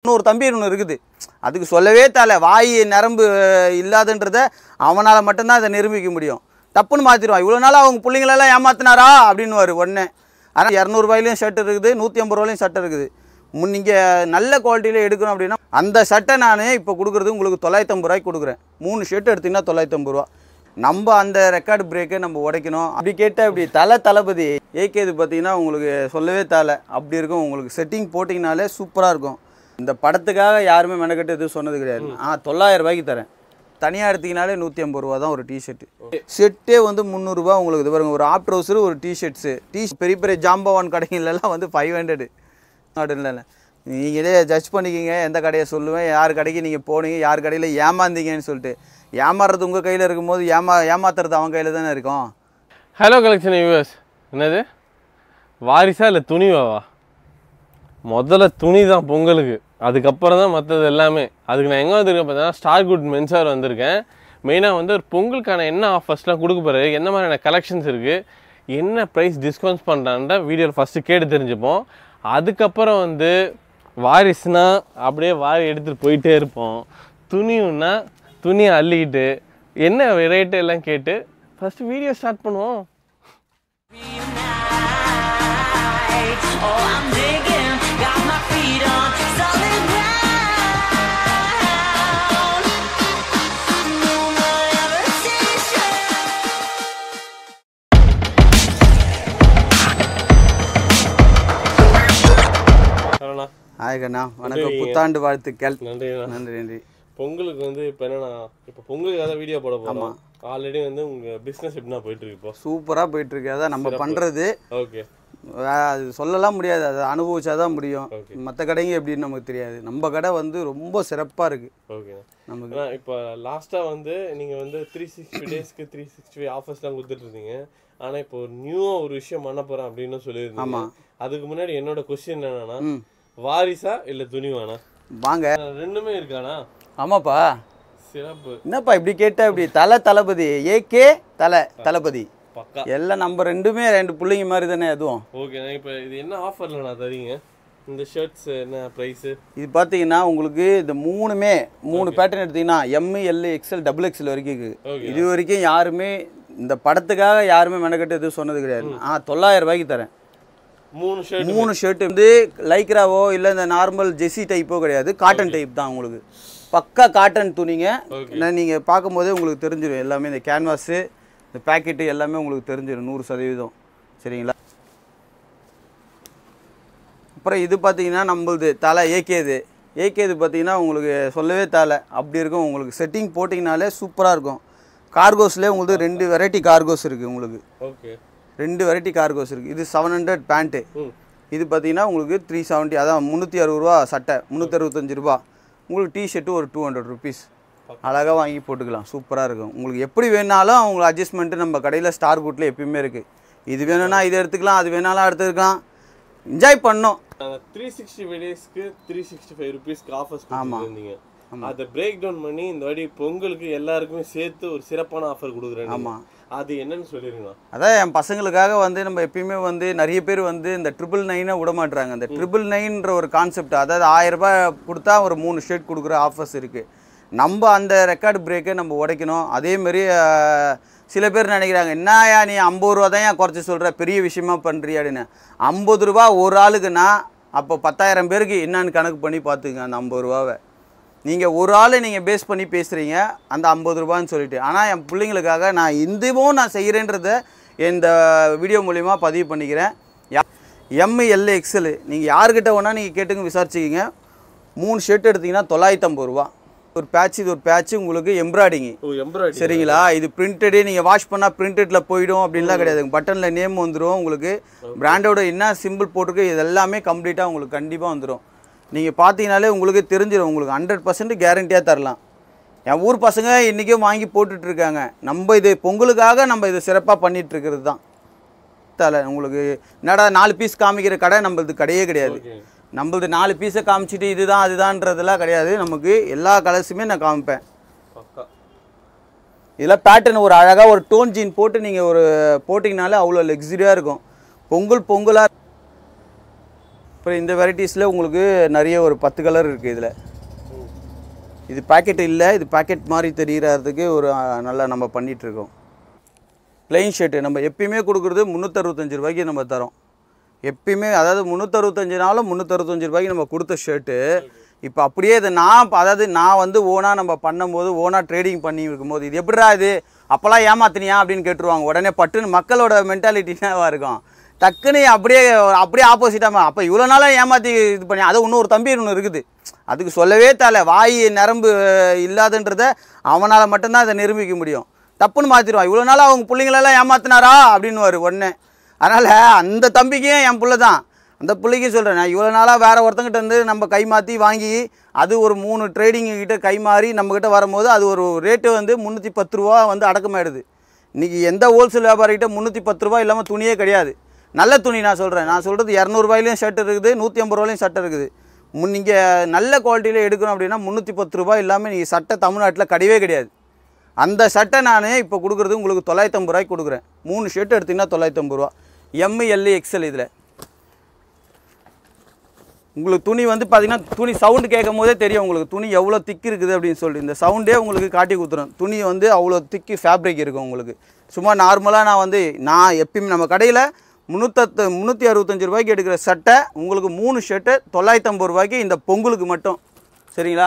ஒரு தம்பி ஒன்று இருக்குது அதுக்கு சொல்லவே தேவை வாய் நரம்பு இல்லாதன்றத அவனால் மட்டும்தான் அதை நிரூபிக்க முடியும் தப்புன்னு மாற்றிடுவான் இவ்வளோ நாள் அவங்க பிள்ளைங்களெல்லாம் ஏமாத்தினாரா அப்படின்னு உடனே ஆனால் இரநூறுபாயிலையும் ஷர்ட் இருக்குது நூற்றி ஐம்பது ரூபாயிலையும் ஷர்ட் இருக்குது முன் நீங்கள் நல்ல குவாலிட்டியில் எடுக்கணும் அப்படின்னா அந்த ஷர்ட்டை நான் இப்போ கொடுக்குறது உங்களுக்கு தொள்ளாயிரத்தம்பது ரூபாய்க்கு கொடுக்குறேன் மூணு ஷர்ட் எடுத்திங்கன்னா தொள்ளாயிரத்தம்பது ரூபா நம்ம அந்த ரெக்கார்டு பிரேக்கை நம்ம உடைக்கணும் அப்படி கேட்டால் இப்படி தலை தளபதி ஏகே இது பார்த்தீங்கன்னா உங்களுக்கு சொல்லவே தேவை அப்படி இருக்கும் உங்களுக்கு செட்டிங் போட்டிங்கனாலே சூப்பராக இருக்கும் இந்த படத்துக்காக யாருமே மெனக்கட்டு எதுவும் சொன்னது கிடையாது ஆ தொள்ளாயிரம் ரூபாய்க்கு தரேன் தனியாக எடுத்தீங்கனாலே நூற்றி ஐம்பது ரூபா தான் ஒரு டிஷர்ட்டு செட்டே வந்து முந்நூறுரூவா உங்களுக்கு இது பாருங்க ஒரு ஆப் ட்ரௌசர் ஒரு டிஷர்ட்ஸு டி பெரிய பெரிய ஜாம்பவான் கடைங்களெல்லாம் வந்து ஃபைவ் ஹண்ட்ரடு இல்லை நீங்களே ஜட்ஜ் பண்ணிக்கிங்க எந்த கடையை சொல்லுவேன் யார் கடைக்கு நீங்கள் போனீங்க யார் கடையில் ஏமாந்தீங்கன்னு சொல்லிட்டு ஏமாறுறது உங்கள் கையில் இருக்கும்போது ஏமா ஏமாத்துறது அவன் கையில் தானே இருக்கும் ஹலோ கலெக்ஷன் யூஎஸ் என்னது வாரிசா இல்லை துணிவாவா முதல்ல துணி தான் பொங்கலுக்கு அதுக்கப்புறம் தான் மற்றது எல்லாமே அதுக்கு நான் எங்கே வந்திருக்கேன் பார்த்தீங்கன்னா ஸ்டார் குட் மென்சார் வந்திருக்கேன் மெயினாக வந்து ஒரு பொங்கலுக்கான என்ன ஆஃபர்ஸ்லாம் கொடுக்க போகிறாரு என்ன மாதிரியான கலெக்ஷன்ஸ் இருக்குது என்ன ப்ரைஸ் டிஸ்கவுண்ட்ஸ் பண்ணுறான்ற வீடியோவில் ஃபஸ்ட்டு கேட்டு தெரிஞ்சுப்போம் அதுக்கப்புறம் வந்து வாரிசுனா அப்படியே வாரி எடுத்துகிட்டு போயிட்டே இருப்போம் துணின்னா துணியை அள்ளிக்கிட்டு என்ன ரேட்டு எல்லாம் கேட்டு ஃபஸ்ட்டு வீடியோ ஸ்டார்ட் பண்ணுவோம் Reunite. Oh, I'm digging, got my feet on solid ground. No more hesitation. Saravana hi கண்ணா வணக்கம் இருக்கீங்க? புத்தாண்டு வாழ்த்துக்கள் நன்றிண்ணா நன்றி நன்றி பொங்கலுக்கு வந்து இப்போ என்னன்னா இப்போ பொங்கலுக்கு தான் வீடியோ போட போகிறோம் ஆல்ரெடி வந்து உங்கள் பிஸ்னஸ் எப்படின்னா போயிட்டு இருக்கு இப்போ சூப்பராக போயிட்டுருக்கு அதான் நம்ம பண்ணுறது ஓகே அது சொல்லலாம் முடியாது அதை அனுபவிச்சா தான் முடியும் Okay. மற்ற கடைங்க எப்படின்னு நமக்கு தெரியாது நம்ம கடை வந்து ரொம்ப சிறப்பாக இருக்குது ஓகே நமக்கு ஆனால் இப்போ லாஸ்ட்டாக வந்து நீங்கள் வந்து த்ரீ சிக்ஸ்டி டேஸ்க்கு த்ரீ சிக்ஸ்டி ஃபைவ் ஆஃபர்ஸ்லாம் கொடுத்துட்டு இருந்தீங்க ஆனால் இப்போ நியூவாக ஒரு விஷயம் பண்ண போகிறேன் அப்படின்னு சொல்லியிருந்தீங்க ஆமா. அதுக்கு முன்னாடி என்னோட கொஸ்டின் என்னன்னா ம் வாரிசா இல்லை துணிவானா வாங்க ரெண்டுமே இருக்கானா ஆமாப்பா சிறப்பு என்னப்பா இப்படி கேட்டா இப்படி தலை தளபதி ஏகே தலை தளபதி பக்கா எல்லாம் நம்ம ரெண்டுமே ரெண்டு பிள்ளைங்க மாதிரி தானே அதுவும் ஓகேண்ணா இப்போ இது என்ன ஆஃபரில் நான் தரீங்க இந்த ஷர்ட்ஸ் என்ன ப்ரைஸு இது பார்த்தீங்கன்னா உங்களுக்கு இந்த மூணுமே மூணு பேட்டர்ன் எடுத்தீங்கன்னா M L XL double XL வரைக்கும் இருக்குது Okay. இது வரைக்கும் யாருமே இந்த படத்துக்காக யாருமே மெனக்கட்டு எதுவும் சொன்னது கிடையாது ஆ தொள்ளாயிரம் ரூபாய்க்கு தரேன் மூணு ஷர்ட் மூணு ஷர்ட் வந்து லைக்ராவோ இல்லை இந்த நார்மல் ஜெஸி டைப்போ கிடையாது காட்டன் டைப் தான் உங்களுக்கு பக்கா காட்டன் துணிங்க நான் நீங்கள் பார்க்கும்போதே உங்களுக்கு தெரிஞ்சிடும் எல்லாமே இந்த கேன்வாஸு இந்த பேக்கெட்டு எல்லாமே உங்களுக்கு தெரிஞ்சிடும் நூறு சதவீதம் சரிங்களா அப்புறம் இது பார்த்தீங்கன்னா நம்மளுது தலை ஏகேது ஏகேது பார்த்தீங்கன்னா உங்களுக்கு சொல்லவே தேவை அப்படி இருக்கும் உங்களுக்கு செட்டிங் போட்டிங்கனாலே சூப்பராக இருக்கும் கார்கோஸ்லேயே உங்களுக்கு ரெண்டு வெரைட்டி கார்கோஸ் இருக்குது உங்களுக்கு ஓகே ரெண்டு வெரைட்டி கார்கோஸ் இருக்குது இது செவன் ஹண்ட்ரட் பேண்ட்டு ம் இது பார்த்தீங்கன்னா உங்களுக்கு த்ரீ செவன்ட்டி அதான் முந்நூற்றி அறுபது ரூபா சட்டை முந்நூற்றி அறுபத்தஞ்சு ரூபா உங்களுக்கு டிஷர்ட்டு ஒரு டூ ஹண்ட்ரட் ருபீஸ் அழகாக வாங்கி போட்டுக்கலாம் சூப்பராக இருக்கும் உங்களுக்கு எப்படி வேணாலும் உங்களுக்கு அட்ஜஸ்ட்மெண்ட்டு நம்ம கடையில் ஸ்டார் குட்டில் எப்பயுமே இருக்குது இது வேணும்னா இது எடுத்துக்கலாம் அது வேணாலும் எடுத்துக்கலாம் என்ஜாய் பண்ணோம் த்ரீ சிக்ஸ்டி ஃபைவ் டேஸ்க்கு த்ரீ சிக்ஸ்டி ஃபைவ் ருபீஸ்க்கு ஆஃபர்ஸ் கொடுத்துருந்தீங்க அதை பிரேக் டவுன் பண்ணி இந்த வாட்டி பொங்கலுக்கு எல்லாருக்குமே சேர்த்து ஒரு சிறப்பான ஆஃபர் கொடுக்குறேன் ஆமா. அது என்னன்னு சொல்லிருங்க அதான் என் பசங்களுக்காக வந்து நம்ம எப்பயுமே வந்து நிறைய பேர் வந்து இந்த ட்ரிபிள் நைனை விட மாட்றாங்க இந்த ட்ரிபிள் நைன்ற ஒரு கான்செப்ட் அதாவது ஆயிரம் ரூபாய் கொடுத்தா ஒரு மூணு ஷர்ட் கொடுக்குற ஆஃபர்ஸ் இருக்குது நம்ம அந்த ரெக்கார்டு பிரேக்கை நம்ம உடைக்கணும் அதேமாரி சில பேர் நினைக்கிறாங்க என்னயா நீ ஐம்பது ரூபா தான் ஏன் குறைச்சி சொல்கிற பெரிய விஷயமா பண்ணுறியாடின்னு ஐம்பது ரூபா ஒரு ஆளுக்குன்னா அப்போ பத்தாயிரம் பேருக்கு என்னன்னு கணக்கு பண்ணி பார்த்துங்க அந்த ஐம்பது ரூபாவை நீங்கள் ஒரு ஆளை நீங்கள் பேஸ் பண்ணி பேசுகிறீங்க அந்த ஐம்பது ரூபான்னு சொல்லிட்டு ஆனால் என் பிள்ளைங்களுக்காக நான் இதுவும் நான் செய்கிறேன்றத இந்த வீடியோ மூலிமா பதிவு பண்ணிக்கிறேன் எம் எல் எக்ஸல் நீங்கள் யார்கிட்ட வேணால் நீங்கள் கேட்டுங்க விசாரிச்சுக்கிங்க மூணு ஷர்ட் எடுத்தீங்கன்னா தொள்ளாயிரத்தி ஐம்பது ரூபா ஒரு பேட்ச் இது ஒரு பேட்ச் உங்களுக்கு எம்ப்ராய்டிங்கு ஓ எம்ப்ராய்டரி சரிங்களா இது பிரிண்டடு நீங்கள் வாஷ் பண்ணால் பிரிண்டடில் போயிடும் அப்படின்லாம் கிடையாது பட்டனில் நேம் வந்துடும் உங்களுக்கு பிராண்டோட என்ன சிம்பிள் போட்டிருக்கு இது எல்லாமே கம்ப்ளீட்டாக உங்களுக்கு கண்டிப்பாக வந்துடும் நீங்கள் பார்த்தீங்கனாலே உங்களுக்கு தெரிஞ்சிடும் உங்களுக்கு ஹண்ட்ரட் பர்சன்ட் கேரண்டியாக தரலாம் என் ஊர் பசங்க இன்றைக்கும் வாங்கி போட்டுட்டு இருக்காங்க நம்ம இது பொங்கலுக்காக நம்ம இது சிறப்பாக பண்ணிட்டு இருக்கிறது தான் தலை உங்களுக்கு என்னடா நாலு பீஸ் காமிக்கிற கடை நம்மளது கடையே கிடையாது ஓகே நம்மளது நாலு பீஸை காமிச்சிட்டு இதுதான் அதுதான்றதெல்லாம் கிடையாது நமக்கு எல்லா கலர்ஸுமே நான் காமிப்பேன் பக்கா இதில் பேட்டர்ன் ஒரு அழகாக ஒரு டோன் ஜீன் போட்டு நீங்கள் ஒரு போட்டிங்கனாலே அவ்வளோ லக்ஸரியாக இருக்கும் பொங்கல் பொங்கலாக இப்போ இந்த வெரைட்டிஸில் உங்களுக்கு நிறைய ஒரு பத்து கலர் இருக்குது இதில் இது பாக்கெட் இல்லை இது பாக்கெட் மாதிரி தெரியறதுக்கு ஒரு ஆ, நல்லா நம்ம பண்ணிகிட்ருக்கோம் ப்ளைன் ஷர்ட்டு நம்ம எப்பயுமே கொடுக்குறது முந்நூற்றறுபத்தஞ்சு ரூபாய்க்கு நம்ம தரோம் எப்பயுமே அதாவது முந்நூற்றறுபத்தஞ்சு நாளும் முந்நூற்றறுபத்தஞ்சு ரூபாய்க்கு நம்ம கொடுத்த ஷர்ட்டு இப்போ அப்படியே இது நான் இப்ப அதாவது நான் வந்து ஓனாக நம்ம பண்ணும்போது ஓனாக ட்ரேடிங் பண்ணி இருக்கும்போது இது எப்படிடா இது அப்போல்லாம் ஏமாத்தினியா அப்படின்னு கேட்டுருவாங்க உடனே பட்டுன்னு மக்களோட மென்டாலிட்டி என்னவா இருக்கும் டக்குன்னு அப்படியே அப்படியே ஆப்போசிட்டாக அப்போ இவ்வளோ நாளாக ஏமாற்றி இது பண்ணி அது இன்னும் ஒரு தம்பி ஒன்று இருக்குது அதுக்கு சொல்லவே தேவை வாய் நரம்பு இல்லாதன்றத அவனால் மட்டும்தான் அதை நிரூபிக்க முடியும் தப்புன்னு மாற்றிடுவான் இவ்வளோ நாள் அவங்க பிள்ளைங்களெல்லாம் ஏமாத்தினாரா அப்படின்னுவார் உடனே அதனால் அந்த தம்பிக்கும் என் புள்ள தான் அந்த பிள்ளைக்கும் சொல்கிறேன் நான் இவ்வளோ நாளாக வேறு ஒருத்தங்கிட்ட வந்து நம்ம கை மாற்றி வாங்கி அது ஒரு மூணு ட்ரேடிங் கிட்ட கை மாறி நம்மக்கிட்ட வரும்போது அது ஒரு ரேட்டு வந்து முந்நூற்றி பத்து ரூபா வந்து அடக்கமாயிடுது இன்றைக்கி எந்த ஹோல்சேல் வியாபாரிகிட்ட முந்நூற்றி பத்து ரூபா இல்லாமல் துணியே கிடையாது நல்ல துணி நான் சொல்கிறேன் நான் சொல்கிறது இரநூறுபாயிலையும் ஷர்ட் இருக்குது நூற்றி ஐம்பது ரூபாயிலையும் சட்டை இருக்குது முன் நீங்கள் நல்ல குவாலிட்டியில் எடுக்கணும் அப்படின்னா முந்நூற்றி பத்து ரூபாய் இல்லாமல் நீங்கள் சட்டை தமிழ்நாட்டில் கிடையவே கிடையாது அந்த சட்டை நான் இப்போ கொடுக்குறது உங்களுக்கு தொள்ளாயிரத்தம்பது ரூபாய்க்கு கொடுக்குறேன் மூணு ஷர்ட் எடுத்திங்கன்னா தொள்ளாயிரத்தம்பது ரூபா எம் எல் எக்ஸ்எல் இதில் உங்களுக்கு துணி வந்து பார்த்தீங்கன்னா துணி சவுண்டு கேட்கும் போதே தெரியும் உங்களுக்கு துணி எவ்வளோ திக்கு இருக்குது அப்படின்னு சொல்லிட்டு இந்த சவுண்டே உங்களுக்கு காட்டி கொடுத்துரும் துணி வந்து அவ்வளோ திக்கு ஃபேப்ரிக் இருக்கும் உங்களுக்கு சும்மா நார்மலாக நான் வந்து நான் எப்பயுமே நம்ம கடையில் முந்நூற்றத்து முந்நூற்றி அறுபத்தஞ்சு ரூபாய்க்கு எடுக்கிற சட்டை உங்களுக்கு மூணு ஷர்ட்டு தொள்ளாயிரத்தம்பது ரூபாய்க்கு இந்த பொங்கலுக்கு மட்டும் சரிங்களா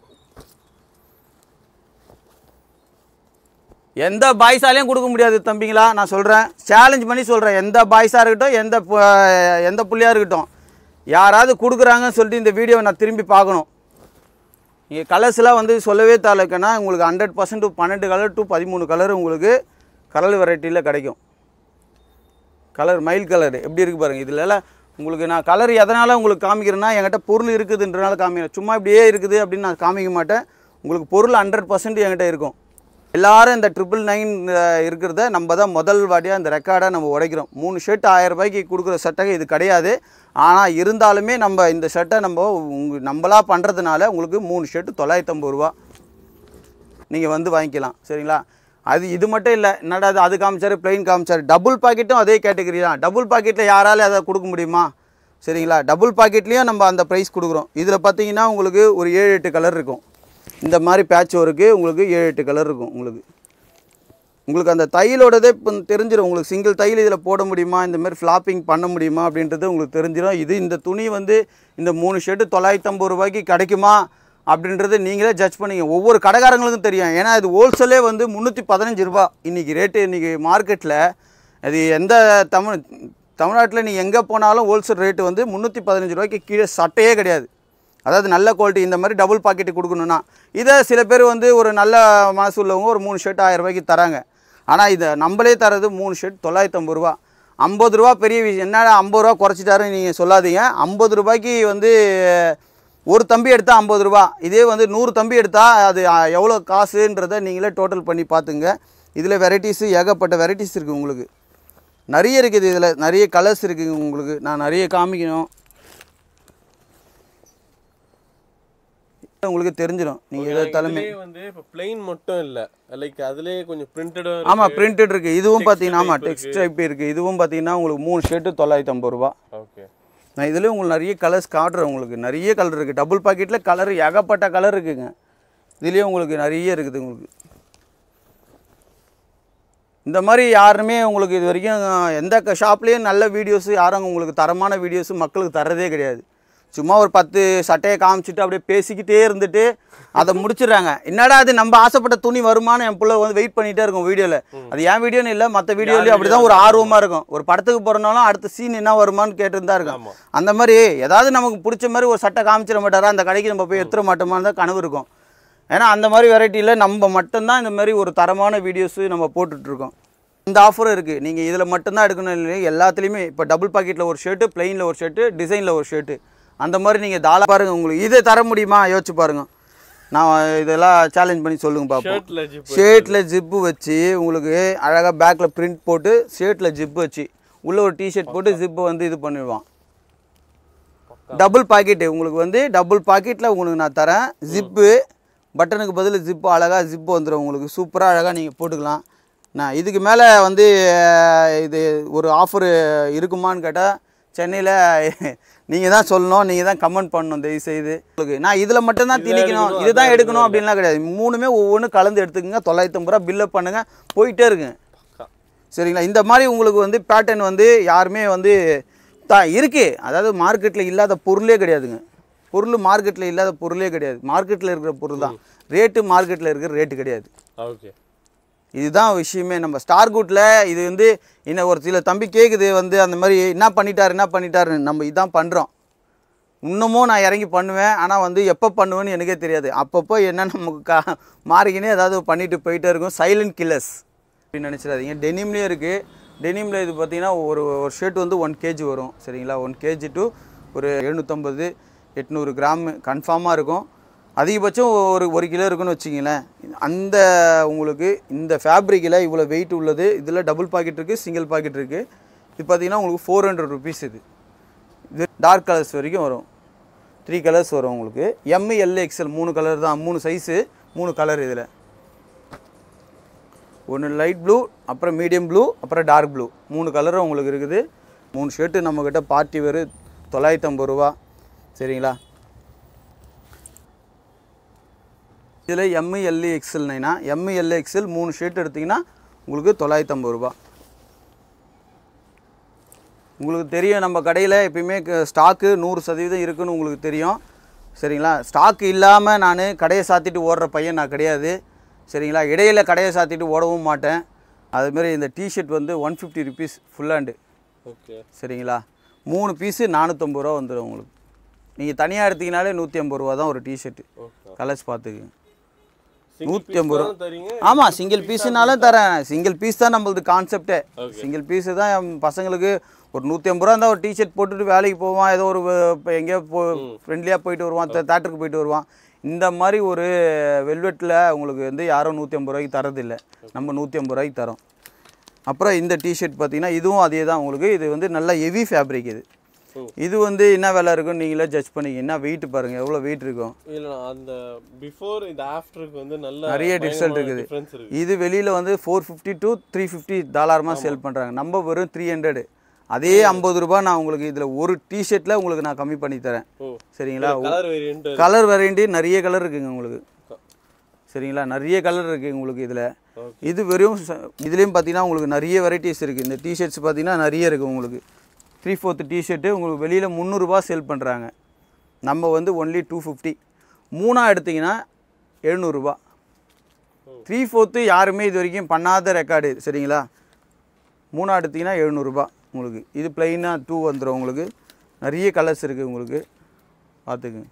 எந்த பாய்ஸாலையும் கொடுக்க முடியாது தம்பிங்களா நான் சொல்கிறேன் சேலஞ்ச் பண்ணி சொல்கிறேன் எந்த பாய்ஸாக இருக்கட்டும் எந்த பு- எந்த புள்ளியாக இருக்கட்டும் யாராவது கொடுக்குறாங்கன்னு சொல்லிட்டு இந்த வீடியோவை நான் திரும்பி பார்க்கணும் நீங்கள் கலர்ஸ்லாம் வந்து சொல்லவே தேவைக்கன்னா உங்களுக்கு ஹண்ட்ரட் பர்சன்ட் பன்னெண்டு கலர் டு பதிமூணு கலர் உங்களுக்கு கலர் வெரைட்டியில் கிடைக்கும் கலர் மயில் கலர் எப்படி இருக்குது பாருங்கள் இதுல எல்லாம் உங்களுக்கு நான் கலர் எதனால் உங்களுக்கு காமிக்கிறேன்னா என்கிட்ட பொருள் இருக்குதுன்றனால காமிக்கிறேன் சும்மா இப்படியே இருக்குது அப்படின்னு நான் காமிக்க மாட்டேன் உங்களுக்கு பொருள் ஹண்ட்ரட் பர்சன்ட் என்கிட்ட இருக்கும் எல்லாரும் இந்த ட்ரிபிள் நைன் இருக்கிறத நம்ம தான் முதல் வாட்டியாக இந்த ரெக்கார்டை நம்ம உடைக்கிறோம் மூணு ஷர்ட் ஆயிரம் ரூபாய்க்கு கொடுக்குற சட்டை இது கிடையாது ஆனால் இருந்தாலுமே நம்ம இந்த ஷர்ட்டை நம்ம உங்க நம்மளா பண்ணுறதுனால உங்களுக்கு மூணு ஷர்ட்டு தொள்ளாயிரத்தம்பது ரூபா நீங்கள் வந்து வாங்கிக்கலாம் சரிங்களா அது இது மட்டும் இல்லை என்னடா அது அது காமிச்சாரு பிளெயின் காமிச்சாரு டபுள் பாக்கெட்டும் அதே கேட்டகரி தான் டபுள் பாக்கெட்டில் யாரால அதை கொடுக்க முடியுமா சரிங்களா டபுள் பாக்கெட்லேயும் நம்ம அந்த ப்ரைஸ் கொடுக்குறோம் இதில் பார்த்தீங்கன்னா உங்களுக்கு ஒரு ஏழு எட்டு கலர் இருக்கும் இந்த மாதிரி பேட்ச் ஒர்க்கு உங்களுக்கு ஏழு எட்டு கலர் இருக்கும் உங்களுக்கு உங்களுக்கு அந்த தையலோடதே இப்போ தெரிஞ்சிடும் உங்களுக்கு சிங்கிள் தையல் இதில் போட முடியுமா இந்த மாதிரி ஃப்ளாப்பிங் பண்ண முடியுமா அப்படின்றது உங்களுக்கு தெரிஞ்சிடும் இது இந்த துணி வந்து இந்த மூணு ஷர்ட்டு தொள்ளாயிரத்தம்பது ரூபாய்க்கு கிடைக்குமா அப்படின்றது நீங்களே ஜட்ஜ் பண்ணிங்க ஒவ்வொரு கடைக்காரங்களுக்கும் தெரியும் ஏன்னா இது ஹோல்சேலே வந்து முந்நூற்றி பதினஞ்சு ரூபா இன்றைக்கி ரேட்டு இன்றைக்கி மார்க்கெட்டில் அது எந்த தமிழ் தமிழ்நாட்டில் நீ எங்கே போனாலும் ஹோல்சேல் ரேட்டு வந்து முந்நூற்றி பதினஞ்சு ரூபாய்க்கு கீழே சட்டையே கிடையாது அதாவது நல்ல குவாலிட்டி இந்த மாதிரி டபுள் பாக்கெட்டு கொடுக்கணுன்னா இதை சில பேர் வந்து ஒரு நல்ல மனசு உள்ளவங்க ஒரு மூணு ஷர்ட் ஆயிரம் ரூபாய்க்கு தராங்க ஆனால் இதை நம்மளே தரது மூணு ஷர்ட் தொள்ளாயிரத்தம்பது ரூபா ஐம்பது ரூபா பெரிய விஷயம் என்னடா ஐம்பது ரூபா குறைச்சிட்டாருன்னு நீங்கள் சொல்லாதீங்க ஐம்பது ரூபாய்க்கு வந்து ஒரு தம்பி எடுத்தால் ஐம்பது ரூபா இதே வந்து நூறு தம்பி எடுத்தால் அது அ, எவ்வளோ காசுன்றதை நீங்களே டோட்டல் பண்ணி பார்த்துங்க இதில் வெரைட்டிஸு ஏகப்பட்ட வெரைட்டிஸ் இருக்குது உங்களுக்கு நிறைய இருக்குது இதில் நிறைய கலர்ஸ் இருக்குது உங்களுக்கு நான் நிறைய காமிக்கணும் உங்களுக்கு தெரிஞ்சிடும் நீங்கள் எதை தலைமை இதுலயே வந்து இப்போ பிளெயின் மட்டும் இல்ல லைக் அதுலயே கொஞ்சம் பிரிண்டடும் ஆமாம் பிரிண்டட் இருக்குது இதுவும் பார்த்தீங்கன்னா ஆமாம் டெக்ஸ்ட் டைப் இருக்குது இதுவும் பார்த்தீங்கன்னா உங்களுக்கு மூணு ஷர்ட்டு தொள்ளாயிரத்தி ஐம்பது ரூபா ஓகே நான் இதுலேயும் உங்களுக்கு நிறைய கலர்ஸ் காட்டுறேன் உங்களுக்கு நிறைய கலர் இருக்குது டபுள் பாக்கெட்டில் கலர் ஏகப்பட்ட கலர் இருக்குங்க இதுலேயும் உங்களுக்கு நிறைய இருக்குது உங்களுக்கு இந்த மாதிரி யாருமே உங்களுக்கு இது வரைக்கும் எந்த ஷாப்லேயும் நல்ல வீடியோஸ் யாரும் உங்களுக்கு தரமான வீடியோஸ் மக்களுக்கு தரதே கிடையாது சும்மா ஒரு பத்து சட்டையை காமிச்சிட்டு அப்படியே பேசிக்கிட்டே இருந்துட்டு அதை முடிச்சிடுறாங்க என்னடா அது நம்ம ஆசைப்பட்ட துணி வருமானு என் பிள்ளை வந்து வெயிட் பண்ணிகிட்டே இருக்கும் வீடியோவில் அது ஏன் வீடியோன்னு இல்லை மற்ற வீடியோலையும் அப்படி தான் ஒரு ஆர்வமாக இருக்கும் ஒரு படத்துக்கு போகிறனாலும் அடுத்த சீன் என்ன வருமான்னு கேட்டுட்டு தான் இருக்கும் ஆமா. அந்த மாதிரி ஏதாவது நமக்கு பிடிச்ச மாதிரி ஒரு சட்டை காமிச்சிட மாட்டாரா அந்த கடைக்கு நம்ம போய் எடுத்துட மாட்டோமான்னு தான் கனவு இருக்கும் ஏன்னா அந்த மாதிரி வெரைட்டியில் நம்ம மட்டும்தான் இந்த மாதிரி ஒரு தரமான வீடியோஸு நம்ம போட்டுட்ருக்கோம் இந்த ஆஃபரும் இருக்குது நீங்கள் இதில் மட்டும்தான் எடுக்கணும் இல்லை எல்லாத்துலேயுமே இப்போ டபுள் பாக்கெட்டில் ஒரு ஷர்ட்டு பிளெயினில் ஒரு ஷர்ட்டு டிசைனில் ஒரு ஷர்ட்டு அந்த மாதிரி நீங்கள் தாளா பாருங்கள் உங்களுக்கு இதை தர முடியுமா யோசிச்சு பாருங்கள் நான் இதெல்லாம் சேலஞ்ச் பண்ணி சொல்லுங்க பார்ப்போம் ஷர்ட்ல ஜிப் ஷர்ட்டில் ஜிப்பு வச்சு உங்களுக்கு அழகாக பேக்கில் பிரிண்ட் போட்டு ஷர்ட்டில் ஜிப்பு வச்சு உள்ளே ஒரு டிஷர்ட் போட்டு ஜிப்பை வந்து இது பண்ணிடுவான் டபுள் பாக்கெட்டு உங்களுக்கு வந்து டபுள் பாக்கெட்டில் உங்களுக்கு நான் தரேன் ஜிப்பு பட்டனுக்கு பதில் ஜிப்பு அழகாக ஜிப்பு வந்துடும் உங்களுக்கு சூப்பராக அழகாக நீங்கள் போட்டுக்கலாம் நான் இதுக்கு மேலே வந்து அஹ், இது ஒரு ஆஃபரு இருக்குமான்னு கேட்டால் சென்னையில் நீங்கள் தான் சொல்லணும் நீங்கள் தான் கமெண்ட் பண்ணணும் தயவு செய்து உங்களுக்கு நான் இதில் மட்டும்தான் திணிக்கணும் இதுதான் எடுக்கணும் அப்படின்லாம் கிடையாது மூணுமே ஒவ்வொன்றும் கலந்து எடுத்துக்கங்க தொள்ளாயிரத்தி ஐம்பது ரூபா பில்லப் பண்ணுங்கள் போயிட்டே இருக்குங்க சரிங்களா இந்த மாதிரி உங்களுக்கு வந்து பேட்டர்ன் வந்து யாருமே வந்து தா இருக்கு அதாவது மார்க்கெட்டில் இல்லாத பொருளே கிடையாதுங்க பொருள் மார்க்கெட்டில் இல்லாத பொருளே கிடையாது மார்க்கெட்டில் இருக்கிற பொருள் தான் ரேட்டு மார்க்கெட்டில் இருக்கிற ரேட்டு கிடையாது ஓகே இதுதான் விஷயமே நம்ம ஸ்டார் குட்டில் இது வந்து இன்னும் ஒரு சில தம்பி கேட்குது வந்து அந்த மாதிரி என்ன பண்ணிட்டாரு என்ன பண்ணிட்டாரு நம்ம இதான் பண்ணுறோம் இன்னமும் நான் இறங்கி பண்ணுவேன் ஆனால் வந்து எப்போ பண்ணுவேன்னு எனக்கே தெரியாது அப்பப்போ என்ன நமக்கு கா மாறிக்கினே ஏதாவது பண்ணிட்டு போயிட்டே இருக்கும் சைலண்ட் கில்லர்ஸ் அப்படின்னு நினச்சிடாதீங்க டெனிம்லேயும் இருக்குது டெனிமில் இது பார்த்தீங்கன்னா ஒரு ஒரு ஷர்ட் வந்து ஒன் கேஜி வரும் சரிங்களா ஒன் கேஜி டு ஒரு எழுநூற்றம்பது எட்நூறு கிராம் கன்ஃபார்மாக இருக்கும் அதிகபட்சம் ஒரு ஒரு கிலோ இருக்குன்னு வச்சிங்களேன் அந்த உங்களுக்கு இந்த ஃபேப்ரிக்கில் இவ்வளோ வெயிட் உள்ளது இதில் டபுள் பாக்கெட் இருக்குது சிங்கிள் பாக்கெட் இருக்குது இது பார்த்தீங்கன்னா உங்களுக்கு ஃபோர் ஹண்ட்ரட் ருபீஸ் இது இது டார்க் கலர்ஸ் வரைக்கும் வரும் த்ரீ கலர்ஸ் வரும் உங்களுக்கு எம் எல் எக்ஸ்எல் மூணு கலர் தான் மூணு சைஸு மூணு கலர் இதில் ஒன்று லைட் ப்ளூ அப்புறம் மீடியம் ப்ளூ அப்புறம் டார்க் ப்ளூ மூணு கலரும் உங்களுக்கு இருக்குது மூணு ஷர்ட்டு நம்மக்கிட்ட பார்ட்டி வேறு தொள்ளாயிரத்தி ஐம்பது ரூபா சரிங்களா இதில் எம்மு எல்லு எக்ஸ்எல்னா எம்மு எல்லு எக்ஸ்எல் மூணு ஷர்ட் எடுத்திங்கன்னா உங்களுக்கு தொள்ளாயிரத்தி ஐம்பது ரூபா உங்களுக்கு தெரியும் நம்ம கடையில் எப்பயுமே ஸ்டாக்கு நூறு சதவீதம் இருக்குன்னு உங்களுக்கு தெரியும் சரிங்களா ஸ்டாக்கு இல்லாமல் நான் கடையை சாத்திட்டு ஓடுற பையன் நான் கிடையாது சரிங்களா இடையில கடையை சாத்திட்டு ஓடவும் மாட்டேன் அதுமாரி இந்த டிஷர்ட் வந்து one fifty rupees full hand okay சரிங்களா மூணு பீஸு நானூற்றம்பது ரூபா வந்துடும் உங்களுக்கு நீங்கள் தனியாக எடுத்தீங்கனாலே நூற்றி ஐம்பது ரூபா தான் ஒரு டிஷர்ட்டு ஓகே கலர்ஸ் பார்த்துக்குங்க நூற்றி நூற்றி ஐம்பது ரூபா தரீங்க ஆமாம் சிங்கிள் பீஸுனாலும் தரேன் சிங்கிள் பீஸ் தான் நம்மளது கான்செப்டே சிங்கிள் பீஸு தான் என் பசங்களுக்கு ஒரு நூற்றி ஐம்பது ரூபா இருந்தால் ஒரு டிஷர்ட் போட்டுட்டு வேலைக்கு போவான் ஏதோ ஒரு இப்போ எங்கேயோ போ ஃப்ரெண்ட்லியாக போயிட்டு வருவான் தேட்டருக்கு போயிட்டு வருவான் இந்த மாதிரி ஒரு வெல்வெட்டில் உங்களுக்கு வந்து யாரும் நூற்றி ஐம்பது ரூபாய்க்கு தரதில்லை நம்ம நூற்றி ஐம்பது ரூபாய்க்கு தரோம் அப்புறம் இந்த டிஷர்ட் பார்த்தீங்கன்னா இதுவும் அதே தான் உங்களுக்கு இது வந்து நல்ல ஹெவி ஃபேப்ரிக் இது ஓ. இது வந்து என்ன விலை இருக்குன்னு நீங்களே ஜட்ஜ் பண்ணிங்க என்ன வெயிட் பாருங்கள் எவ்வளோ வெயிட் இருக்கும் இல்ல அந்த பிஃபோர் இந்த ஆஃப்டருக்கு வந்து நல்ல நிறைய டிஃப்ரெண்ட் இருக்குது டிஃபரன்ஸ் இருக்கு இது வெளியில் வந்து four fifty to three fifty தாராளமாக சேல் பண்ணுறாங்க நம்ம வெறும் த்ரீ ஹண்ட்ரடு அதே ஐம்பது ரூபாய் நான் உங்களுக்கு இதில் ஒரு டிஷர்ட்டில் உங்களுக்கு நான் கம்மி பண்ணி தரேன் ஓ சரிங்களா கலர் வேரியன்ட் கலர் வெரைட்டி நிறைய கலர் இருக்குங்க உங்களுக்கு சரிங்களா நிறைய கலர் இருக்குது உங்களுக்கு இதில் இது வெறும் ச- இதுலேயும் பார்த்தீங்கன்னா உங்களுக்கு நிறைய வெரைட்டிஸ் இருக்குது இந்த டிஷர்ட்ஸ் பார்த்தீங்கன்னா நிறைய இருக்குது உங்களுக்கு த்ரீ ஃபோர்த்து டிஷர்ட்டு உங்களுக்கு வெளியில் முந்நூறுரூபா சேல் பண்ணுறாங்க நம்ம வந்து ஒன்லி டூ ஃபிஃப்டி மூணாக எடுத்திங்கன்னா எழுநூறுபா த்ரீ ஃபோர்த்து யாருமே இது வரைக்கும் பண்ணாத ரெக்கார்டு சரிங்களா மூணா எடுத்திங்கன்னா எழுநூறுபா உங்களுக்கு இது பிளைனாக டூ வந்துடும் உங்களுக்கு நிறைய கலர்ஸ் இருக்குது உங்களுக்கு பார்த்துக்குங்க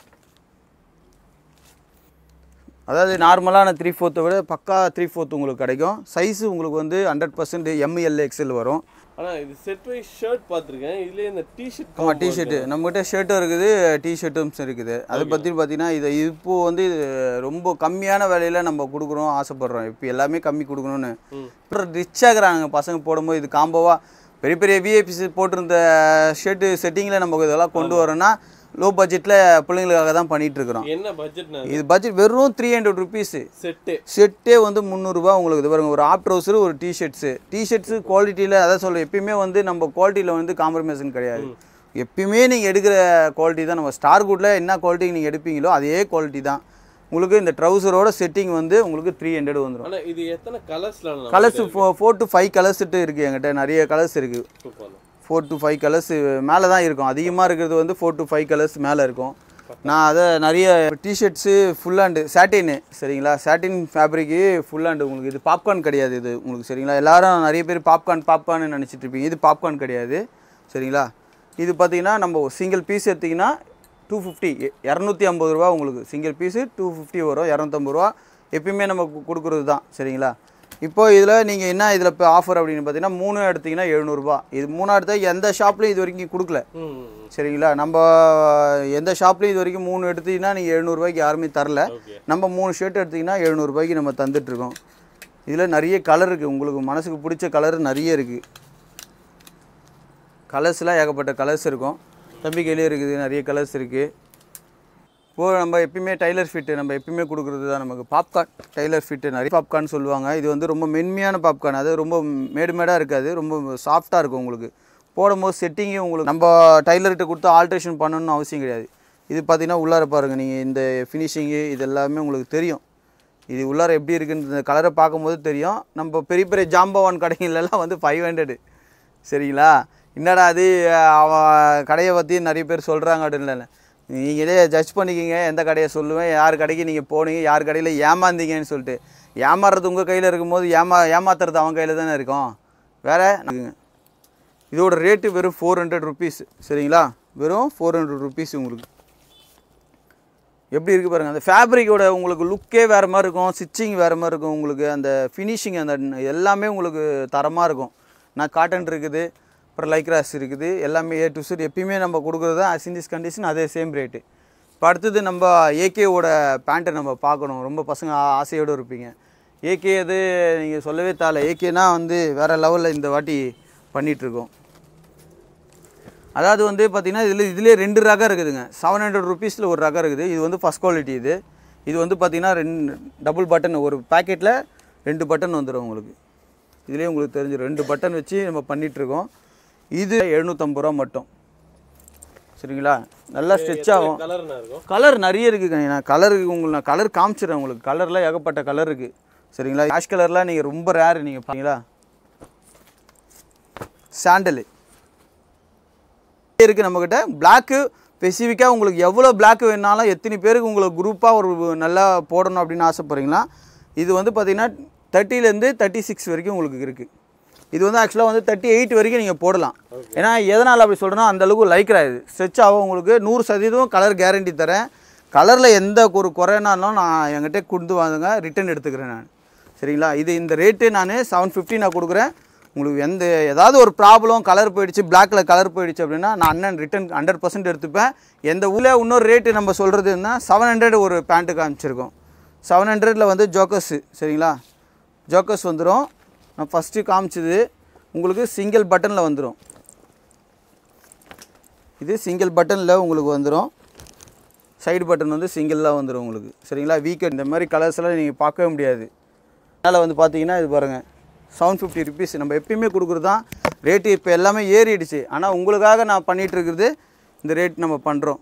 அதாவது நார்மலான த்ரீ ஃபோர்த்தை விட பக்கா த்ரீ ஃபோர்த் உங்களுக்கு கிடைக்கும் சைஸு உங்களுக்கு வந்து ஹண்ட்ரட் பர்சன்ட் எம்எல் எக்ஸ்எல் வரும் ஆனா இது செட் வைஸ் ஷர்ட் பார்த்திருக்கேன் இதுலயே இந்த டிஷர்ட் ஆமாம் டிஷர்ட்டு நம்மகிட்ட ஷர்ட்டும் இருக்குது டிஷர்ட்டும் இருக்குது அதை பற்றி பார்த்தீங்கன்னா இது இப்போ வந்து இது ரொம்ப கம்மியான விலையில நம்ம கொடுக்குறோம் ஆசைப்படுறோம் இப்போ எல்லாமே கம்மி கொடுக்கணும்னு அப்புறம் ரிச் ஆகுறாங்க பசங்க போடும்போது இது காம்போவாக பெரிய பெரிய விஐபிஸ் போட்டிருந்த ஷர்ட்டு செட்டிங்கில் நம்ம இதெல்லாம் கொண்டு வரோம்னா லோ பட்ஜெட்டில் பிள்ளைங்களுக்காக தான் பண்ணிட்டு இருக்கிறோம் என்ன பட்ஜெட் இது பட்ஜெட் வெறும் த்ரீ ஹண்ட்ரட் ருபீஸு செட்டு செட்டே வந்து முந்நூறுரூபா உங்களுக்கு இது பாருங்க ஒரு ஆப் ட்ரௌசர் ஒரு டிஷர்ட்ஸு டிஷர்ட்ஸு குவாலிட்டியில் அதான் சொல்ல எப்பயுமே வந்து நம்ம குவாலிட்டியில் வந்து காம்ப்ரமைசன் கிடையாது எப்பயுமே நீங்கள் எடுக்கிற குவாலிட்டி தான் நம்ம ஸ்டார் குட்டில் என்ன குவாலிட்டி நீங்கள் எடுப்பீங்களோ அதே குவாலிட்டி தான் உங்களுக்கு இந்த ட்ரௌசரோட செட்டிங் வந்து உங்களுக்கு த்ரீ ஹண்ட்ரட் வந்துடும் ஆனா இது எத்தனை கலர்ஸ்ல colours four four to five கலர்ஸ்ட்டு இருக்குது என்கிட்ட நிறைய கலர்ஸ் இருக்குது super four to five colours மேலே தான் இருக்கும் அதிகமாக இருக்கிறது வந்து ஃபோர் டு ஃபைவ் கலர்ஸ் மேலே இருக்கும் நான் அதை நிறைய டிஷர்ட்ஸு ஃபுல் ஹேண்டு சாட்டின்னு சரிங்களா சாட்டின் ஃபேப்ரிக்கு ஃபுல் ஹேண்டு உங்களுக்கு இது பாப்கார்ன் கிடையாது இது உங்களுக்கு சரிங்களா எல்லாரும் நிறைய பேர் பாப்கார்ன் பாப்கார்ன் நினச்சிட்டு இருப்பீங்க இது பாப்கார்ன் கிடையாது சரிங்களா இது பார்த்தீங்கன்னா நம்ம சிங்கிள் பீஸ் எடுத்திங்கன்னா டூ ஃபிஃப்டி இரநூத்தி ஐம்பது ரூபா உங்களுக்கு சிங்கிள் பீஸு டூ ஃபிஃப்டி வரும் இரநூத்தம்பது ரூபா எப்பயுமே நம்ம கு- கொடுக்குறது தான் சரிங்களா இப்போ இதில் நீங்கள் என்ன இதில் இப்போ ஆஃபர் அப்படின்னு பார்த்தீங்கன்னா மூணு எடுத்தீங்கன்னா எழுநூறுபா இது மூணா எடுத்தா எந்த ஷாப்லையும் இது வரைக்கும் கொடுக்கல ம் சரிங்களா நம்ம எந்த ஷாப்லையும் இது வரைக்கும் மூணு எடுத்தீங்கன்னா நீங்கள் எழுநூறுபாய்க்கு யாருமே தரல ஓகே நம்ம மூணு ஷர்ட் எடுத்தீங்கன்னா எழுநூறுபாய்க்கு நம்ம தந்துட்டுருக்கோம் இதில் நிறைய கலர் இருக்குது உங்களுக்கு மனசுக்கு பிடிச்ச கலர் நிறைய இருக்குது கலர்ஸ்லாம் ஏகப்பட்ட கலர்ஸ் இருக்கும் தம்பி கையிலே இருக்குது நிறைய கலர்ஸ் இருக்குது இப்போ நம்ம எப்பயுமே டைலர் ஃபிட்டு நம்ம எப்பயுமே கொடுக்குறது தான் நமக்கு பாப்கார்ன் டைலர் ஃபிட்டு நிறைய பாப்கார்ன் சொல்லுவாங்க இது வந்து ரொம்ப மென்மையான பாப்கார்ன் அது ரொம்ப மேடு மேடாக இருக்காது ரொம்ப சாஃப்டாக இருக்கும் உங்களுக்கு போடும்போது செட்டிங்கே உங்களுக்கு நம்ம டைலர்கிட்ட கொடுத்து ஆல்ட்ரேஷன் பண்ணணும்னு அவசியம் கிடையாது இது பார்த்தீங்கன்னா உள்ளார பாருங்கள் நீங்கள் இந்த ஃபினிஷிங்கு இது எல்லாமே உங்களுக்கு தெரியும் இது உள்ளார எப்படி இருக்குன்ற கலரை பார்க்கும்போது தெரியும் நம்ம பெரிய பெரிய ஜாம்பவான் கடைங்களெல்லாம் வந்து ஃபைவ் ஹண்ட்ரடு சரிங்களா என்னடா அது அஹ், அவன் கடையை பற்றி நிறைய பேர் சொல்கிறாங்க அப்படின்னு நீங்களே ஜட்ஜ் பண்ணிக்கிங்க எந்த கடையை சொல்லுவேன் யார் கடைக்கு நீங்கள் போனீங்க யார் கடையில் ஏமாந்தீங்கன்னு சொல்லிட்டு ஏமாறுறது உங்கள் கையில் இருக்கும்போது ஏமா ஏமாத்துறது அவன் கையில் தானே இருக்கும் வேற இதோட ரேட்டு வெறும் ஃபோர் ஹண்ட்ரட் ருபீஸ் சரிங்களா வெறும் ஃபோர் ஹண்ட்ரட் ருபீஸ் உங்களுக்கு எப்படி இருக்குது பாருங்கள் அந்த ஃபேப்ரிக்கோட உங்களுக்கு லுக்கே வேறு மாதிரி இருக்கும் ஸ்டிச்சிங் வேறு மாதிரி இருக்கும் உங்களுக்கு அந்த ஃபினிஷிங் அந்த எல்லாமே உங்களுக்கு தரமாக இருக்கும் நான் காட்டன் இருக்குது அப்புறம் லைக்ராஸ் இருக்குது எல்லாமே ஏ டு செட் எப்பயுமே நம்ம கொடுக்குறது தான் இன் திஸ் கண்டிஷன் அதே சேம் ரேட்டு இப்போ அடுத்தது நம்ம ஏகேவோட பேண்ட்டை நம்ம பார்க்கணும் ரொம்ப பசங்க ஆ- ஆசையோடு இருப்பீங்க ஏகே அது நீங்கள் சொல்லவே தேவை ஏகேனா வந்து வேறு லெவலில் இந்த வாட்டி பண்ணிகிட்ருக்கோம் அதாவது வந்து பார்த்தீங்கன்னா இதில் இதுலேயே ரெண்டு ரகம் இருக்குதுங்க செவன் ஹண்ட்ரட் ருபீஸில் ஒரு ரகம் இருக்குது இது வந்து ஃபஸ்ட் குவாலிட்டி இது இது வந்து பார்த்தீங்கன்னா ரெண்டு டபுள் பட்டன் ஒரு பேக்கெட்டில் ரெண்டு பட்டன் வந்துடும் உங்களுக்கு இதுலேயே உங்களுக்கு தெரிஞ்சிடும் ரெண்டு பட்டன் வச்சு நம்ம பண்ணிகிட்ருக்கோம் இது எழுநூற்றம்பது ரூபா மட்டும் சரிங்களா நல்லா ஸ்ட்ரெச் ஆகும் கலர்னா இருக்கும் கலர் நிறைய இருக்குங்க நான் கலருக்கு உங்களுக்கு நான் கலர் காமிச்சிடுறேன் உங்களுக்கு கலரில் ஏகப்பட்ட கலர் இருக்குது சரிங்களா ஆஷ் கலர்லாம் நீங்கள் ரொம்ப ரேர் நீங்கள் பார்த்தீங்களா சாண்டலு இருக்குது நம்மக்கிட்ட பிளாக்கு ஸ்பெசிஃபிக்காக உங்களுக்கு எவ்வளோ பிளாக் வேணாலும் எத்தனை பேருக்கு உங்களுக்கு குரூப்பாக ஒரு நல்லா போடணும் அப்படின்னு ஆசைப்பட்றீங்களா இது வந்து பார்த்தீங்கன்னா தேர்ட்டிலேருந்து தேர்ட்டி சிக்ஸ் வரைக்கும் உங்களுக்கு இருக்குது இது வந்து ஆக்சுவலாக வந்து தேர்ட்டி எயிட் வரைக்கும் நீங்கள் போடலாம் ஏன்னா எதனால் அப்படி சொல்கிறேன்னா அந்த அளவுக்கு லைக்ரா இது ஸ்ட்ரெச் ஆகும் உங்களுக்கு நூறு சதவீதம் கலர் கேரண்டி தரேன் கலரில் எந்த ஒரு குறைனாலும் நான் என்கிட்ட கொடுத்து வாங்குங்க ரிட்டர்ன் எடுத்துக்கிறேன் நான் சரிங்களா இது இந்த ரேட்டு நான் செவன் ஃபிஃப்டி நான் கொடுக்குறேன் உங்களுக்கு எந்த ஏதாவது ஒரு ப்ராப்ளம் கலர் போயிடுச்சு பிளாக்ல கலர் போயிடுச்சு அப்படின்னா நான் அண்ணன் ரிட்டன் ஹண்ட்ரட் பர்சன்ட் எடுத்துப்பேன் எந்த ஊரில் இன்னொரு ரேட்டு நம்ம சொல்கிறது இருந்தால் செவன் ஹண்ட்ரட் ஒரு பேண்ட்டு காமிச்சிருக்கோம் செவன் ஹண்ட்ரடில் வந்து ஜோக்கர்ஸு சரிங்களா ஜோக்கர்ஸ் வந்துடும் நான் ஃபஸ்ட்டு காமிச்சது உங்களுக்கு சிங்கிள் பட்டனில் வந்துடும் இது சிங்கிள் பட்டனில் உங்களுக்கு வந்துடும் சைடு பட்டன் வந்து சிங்கிளாக வந்துடும் உங்களுக்கு சரிங்களா வீக்கெண்ட் இந்த மாதிரி கலர்ஸ் எல்லாம் நீங்கள் பார்க்கவே முடியாது அதனால் வந்து பார்த்தீங்கன்னா இது பாருங்கள் செவன் ஃபிஃப்டி ருபீஸ் நம்ம எப்பயுமே கொடுக்குறது தான் ரேட்டு இப்போ எல்லாமே ஏறிடுச்சு ஆனால் உங்களுக்காக நான் பண்ணிகிட்டு இருக்கிறது இந்த ரேட் நம்ம பண்ணுறோம்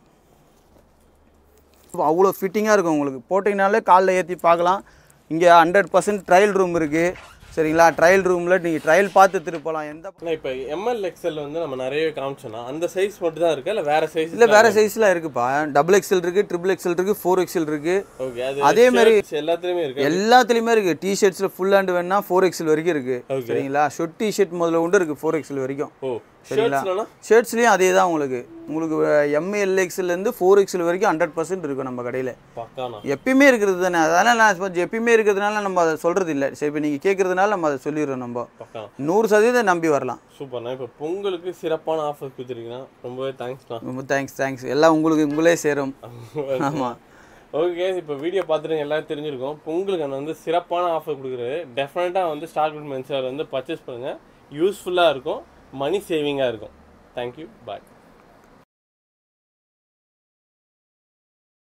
அவ்வளோ ஃபிட்டிங்காக இருக்கும் உங்களுக்கு போட்டிங்கனாலே காலில் ஏற்றி பார்க்கலாம் இங்கே ஹண்ட்ரட் பர்சன்ட் ட்ரையல் ரூம் இருக்குது சரிங்களா ட்ரையல் ரூமில் நீங்கள் ட்ரையல் பார்த்து எடுத்துட்டு போகலாம் எந்த ஆனா இப்போ எம்எல் எக்ஸ்எல் வந்து நம்ம நிறைய காமிச்சோம்னா அந்த சைஸ் மட்டும் தான் இருக்கா இல்லை வேற சைஸ் இல்லை வேறு சைஸில் இருக்குப்பா டபுள் எக்ஸல் இருக்குது ட்ரிபிள் எக்ஸல் இருக்குது ஃபோர் எக்ஸல் இருக்குது ஓகே அது அதே மாதிரி- shirts எல்லாத்துலயுமே இருக்கு எல்லாத்துலேயுமே இருக்குது டிஷர்ட்ஸில் ஃபுல் ஹேண்ட் வேணா ஃபோர் எக்ஸல் வரைக்கும் இருக்குது Okay. சரிங்களா ஷொட் டிஷர்ட் முதல்ல உண்டு இருக்குது ஃபோர் எக்ஸல் வரைக்கும் ஓ சரிங்களா ஷர்ட்ஸ்லனா ஷர்ட்ஸ்லேயும் அதே தான் உங்களுக்கு உங்களுக்கு எம்எல் எக்ஸ்எல்லேருந்து ஃபோர் எக்ஸல் வரைக்கும் ஹண்ட்ரட் பர்சன்ட் இருக்கும் நம்ம கடையில் பக்கானா எப்பயுமே இருக்கிறது தானே அதனால் நான் கொஞ்சம் எப்பயுமே இருக்கிறதுனால நம்ம அதை சொல்கிறது இல்லை சரி இப்போ நீங்கள் கேட்குறதுனால நம்ம அதை சொல்லிடுறோம் நம்ம பக்கானா நூறு சதவீதம் நம்பி வரலாம் சூப்பர்ண்ணா இப்போ பொங்கலுக்கு சிறப்பான ஆஃபர் கொடுத்துருக்கீங்கன்னா ரொம்பவே தேங்க்ஸ்ண்ணா ரொம்ப தேங்க்ஸ் தேங்க்ஸ் எல்லாம் உங்களுக்கு உங்களே சேரும் ஆமாம் ஓகே இப்போ வீடியோ பார்த்துட்டு எல்லாரும் தெரிஞ்சிருக்கோம் பொங்கலுக்கு நான் வந்து சிறப்பான ஆஃபர் கொடுக்குறாரு டெஃபினட்டாக வந்து ஸ்டார் குட் மென்ஸார் வந்து பர்ச்சேஸ் பண்ணுங்கள் யூஸ்ஃபுல்லாக இருக்கும் மணி சேவிங்காக இருக்கும் தேங்க்யூ பாய்